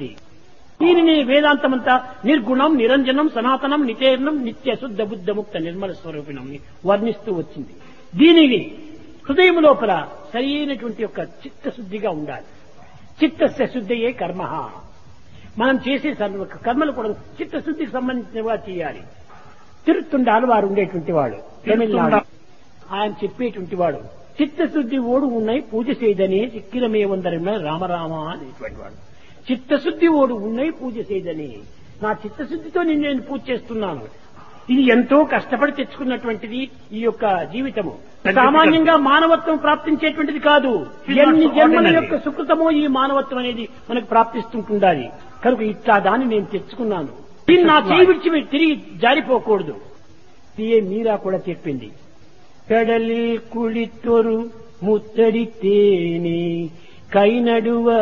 అనేటువంటిది దీనిని వేదాంతమంతా నిర్గుణం నిరంజనం సనాతనం నితేర్ణం నిత్య శుద్ధ బుద్ధ ముక్త నిర్మల స్వరూపిణం వర్ణిస్తూ వచ్చింది దీనిని హృదయం లోపల సరైనటువంటి యొక్క చిత్తశుద్ధిగా ఉండాలి చిత్తస్య శుద్ధియే కర్మ మనం చేసే సర్వ కర్మలు కూడా చిత్తశుద్ధికి సంబంధించినవిగా చేయాలి తిరుత్తుండాలు వారు ఉండేటువంటి వాడు తమిళనాడు ఆయన చెప్పేటువంటి వాడు చిత్తశుద్ధి ఓడు ఉన్నాయి పూజ చేయదని చిక్కిరమే ఉందరమే రామరామ అనేటువంటి వాడు చిత్తశుద్ధి ఓడు ఉన్నాయి పూజ చేయదని నా చిత్తశుద్ధితో నేను నేను పూజ చేస్తున్నాను ఇది ఎంతో కష్టపడి తెచ్చుకున్నటువంటిది ఈ యొక్క జీవితము సామాన్యంగా మానవత్వం ప్రాప్తించేటువంటిది కాదు ఎన్ని జన్మల యొక్క సుకృతమో ఈ మానవత్వం అనేది మనకు ప్రాప్తిస్తుంటుండాలి కనుక ఇట్లా దాన్ని నేను తెచ్చుకున్నాను దీన్ని నా చేయి విడిచి తిరిగి జారిపోకూడదు సిఏ మీరా కూడా చెప్పింది కడలి కుళితొరు ముత్తడితేని కైనడువ